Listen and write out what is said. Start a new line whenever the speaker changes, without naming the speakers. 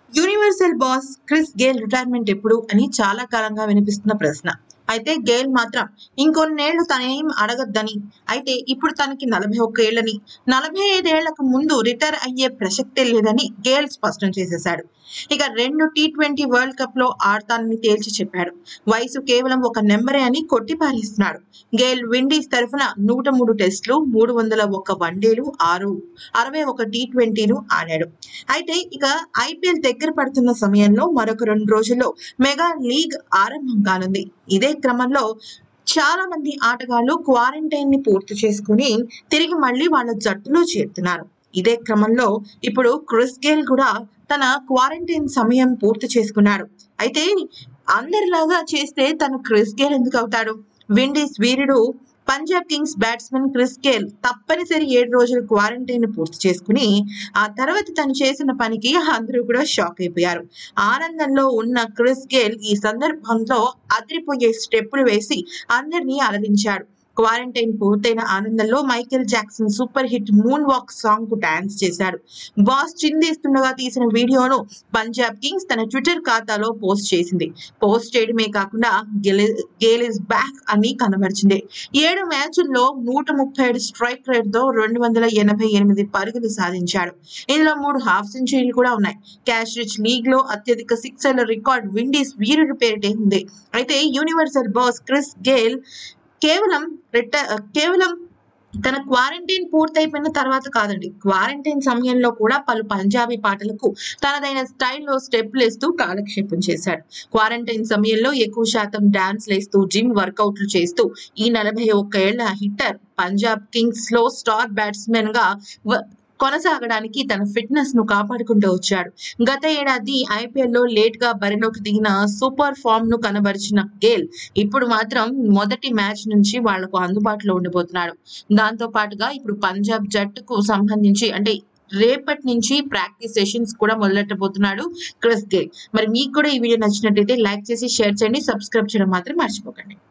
universal boss Chris Gayle retirement ఎప్పుడు అని చాలా కాలంగా వినిపిస్తున్న ప్రశ్న అయితే గేల్ మాత్రం ఇంకొన్నేళ్లు తనేం అడగద్దని అయితే ఇప్పుడు తనకి నలభై ఒక్క ఏళ్ళని నలభై ఐదేళ్లకు ముందు రిటైర్ అయ్యే ప్రసక్తే లేదని గేల్ స్పష్టం చేసేశాడు ఇక రెండు టీ ట్వంటీ వరల్డ్ కప్ లో ఆడతానని తేల్చి చెప్పాడు వయసు కేవలం ఒక నెంబరే అని కొట్టిపారేస్తున్నాడు గేల్ విండీస్ తరఫున నూట మూడు టెస్టులు మూడు వందల ఒక్క వన్డేలు ఆరు అరవై ఒక టీ ట్వంటీలు ఆడాడు అయితే ఇక ఐపీఎల్ దగ్గర పడుతున్న సమయంలో మరొక రెండు రోజుల్లో మెగా లీగ్ ఆరంభం కానుంది ఇదే క్రమంలో చాలా మంది ఆటగాళ్లు క్వారంటైన్ ని పూర్తి చేసుకుని తిరిగి మళ్ళీ వాళ్ళ జట్టులో చేరుతున్నారు ఇదే క్రమంలో ఇప్పుడు క్రిస్ గేల్ కూడా తన క్వారంటైన్ సమయం పూర్తి చేసుకున్నాడు అయితే అందరిలాగా చేస్తే తను క్రిస్ గేల్ ఎందుకు అవుతాడు విండీస్ వీరుడు Punjab Kings batsmen Chris Gayle తప్పనిసరి ఏడు రోజుల క్వారంటైన్ పూర్తి చేసుకుని ఆ తర్వాత తను చేసిన పనికి అందరూ కూడా షాక్ అయిపోయారు ఆనందంలో ఉన్న క్రిస్ గేల్ ఈ సందర్భంలో అదిరిపోయే స్టెప్పులు వేసి అందరినీ అలరించాడు క్వారంటైన్ పూర్తయిన ఆనందంలో Michael Jackson super hit moonwalk song కు డాన్స్ చేశాడు బాస్ చిందేస్తుండగా తీసిన వీడియోను పంజాబ్ కింగ్స్ తన ట్విట్టర్ ఖాతాలో పోస్ట్ చేసింది పోస్ట్ చేయడమే కాకుండా గేల్ ఇస్ బ్యాక్ అని కనబరిచింది ఏడు మ్యాచుల్లో నూట ముప్పై ఏడు స్ట్రైక్ రేట్ తో రెండు వందల ఎనభై ఎనిమిది పరుగులు సాధించాడు ఇందులో మూడు హాఫ్ సెంచరీలు కూడా ఉన్నాయి క్యాష్ రిచ్ లీగ్ లో అత్యధిక సిక్సర్ల రికార్డ్ విండీస్ వీరుడి పేరిటే ఉంది అయితే యూనివర్సల్ బాస్ క్రిస్ గేల్ కేవలం రిట కేవలం తన క్వారంటైన్ పూర్తయిపోయిన తర్వాత కాదండి క్వారంటైన్ సమయంలో కూడా పలు పంజాబీ పాటలకు తనదైన స్టైల్లో స్టెప్లు వేస్తూ కాలక్షేపం చేశాడు క్వారంటైన్ సమయంలో ఎక్కువ శాతం డాన్స్ లేస్తూ జిమ్ వర్కౌట్లు చేస్తూ ఈ నలభై ఒక్క ఏళ్ల హిట్టర్ పంజాబ్ కింగ్స్ లో స్టార్ బ్యాట్స్మెన్ గా కొనసాగడానికి తన ఫిట్నెస్ ను కాపాడుకుంటూ వచ్చాడు గత ఏడాది ఐపీఎల్ లో లేట్ గా బరిలోకి దిగిన సూపర్ ఫామ్ ను కనబరిచిన గేల్ ఇప్పుడు మాత్రం మొదటి మ్యాచ్ నుంచి వాళ్లకు అందుబాటులో ఉండిపోతున్నాడు దాంతో పాటుగా ఇప్పుడు పంజాబ్ జట్టుకు సంబంధించి అంటే రేపటి నుంచి ప్రాక్టీస్ సెషన్స్ కూడా మొదలెట్టబోతున్నాడు క్రిస్ గేల్ మరి మీకు కూడా ఈ వీడియో నచ్చినట్టయితే లైక్ చేసి షేర్ చేయండి సబ్స్క్రైబ్ చేయడం మాత్రం మర్చిపోకండి